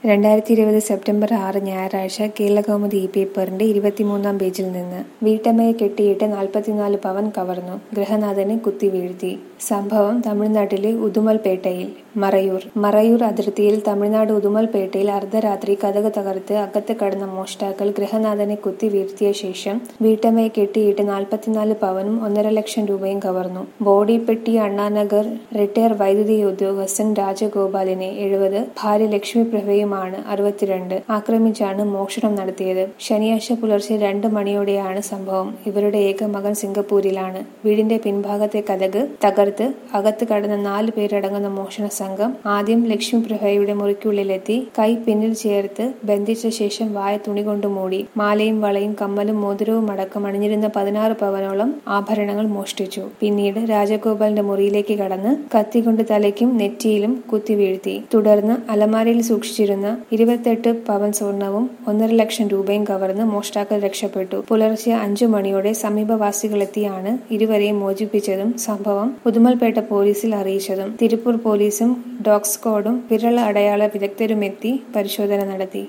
രണ്ടായിരത്തി ഇരുപത് സെപ്റ്റംബർ ആറ് ഞായറാഴ്ച കേരളകൗമുദി ഈ പേപ്പറിന്റെ ഇരുപത്തിമൂന്നാം പേജിൽ നിന്ന് വീട്ടമ്മയെ കെട്ടിയിട്ട് നാൽപ്പത്തിനാല് പവൻ കവർന്നു ഗൃഹനാഥനെ കുത്തിവീഴ്ത്തി സംഭവം തമിഴ്നാട്ടിലെ ഉദുമൽപേട്ടയിൽ മറയൂർ മറയൂർ അതിർത്തിയിൽ തമിഴ്നാട് ഉദുമൽപേട്ടയിൽ അർദ്ധരാത്രി കതക് തകർത്ത് അകത്ത് കടന്ന മോഷ്ടാക്കൾ ഗൃഹനാഥനെ കുത്തി വീഴ്ത്തിയ ശേഷം വീട്ടമ്മയെ കെട്ടിയിട്ട് നാൽപ്പത്തിനാല് പവനും ഒന്നര ലക്ഷം രൂപയും കവർന്നു ബോഡിപ്പെട്ടി അണ്ണാനഗർ റിട്ടയർ വൈദ്യുതി ഉദ്യോഗസ്ഥൻ രാജഗോപാലിനെ എഴുപത് ഭാര്യ ലക്ഷ്മി പ്രഭയുമാണ് അറുപത്തിരണ്ട് ആക്രമിച്ചാണ് മോഷണം നടത്തിയത് ശനിയാഴ്ച പുലർച്ചെ രണ്ട് മണിയോടെയാണ് സംഭവം ഇവരുടെ ഏക മകൻ സിംഗപ്പൂരിലാണ് വീടിന്റെ പിൻഭാഗത്തെ കതക് തകർത്ത് അകത്ത് കടന്ന നാല് പേരടങ്ങുന്ന മോഷണ സംഘം ആദ്യം ലക്ഷ്മി പ്രഭയുടെ മുറിക്കുള്ളിലെത്തി കൈ പിന്നിൽ ചേർത്ത് ബന്ധിച്ച ശേഷം വായ തുണി കൊണ്ട് മൂടി മാലയും വളയും കമ്മലും മോതിരവും അടക്കം അണിഞ്ഞിരുന്ന പതിനാറ് പവനോളം ആഭരണങ്ങൾ മോഷ്ടിച്ചു പിന്നീട് രാജഗോപാലിന്റെ മുറിയിലേക്ക് കടന്ന് കത്തികൊണ്ട് തലയ്ക്കും നെറ്റിയിലും കുത്തി വീഴ്ത്തി തുടർന്ന് അലമാരയിൽ സൂക്ഷിച്ചിരുന്ന ഇരുപത്തെട്ട് പവൻ സ്വർണവും ഒന്നര ലക്ഷം രൂപയും കവർന്ന് മോഷ്ടാക്കൾ രക്ഷപ്പെട്ടു പുലർച്ചെ അഞ്ചു മണിയോടെ സമീപവാസികളെത്തിയാണ് ഇരുവരെയും മോചിപ്പിച്ചതും സംഭവം ഉദുമൽപേട്ട പോലീസിൽ അറിയിച്ചതും തിരുപ്പൂർ പോലീസും ഡോഗ് സ്ക്വാഡും വിരൽ അടയാള വിദഗ്ധരുമെത്തി പരിശോധന നടത്തി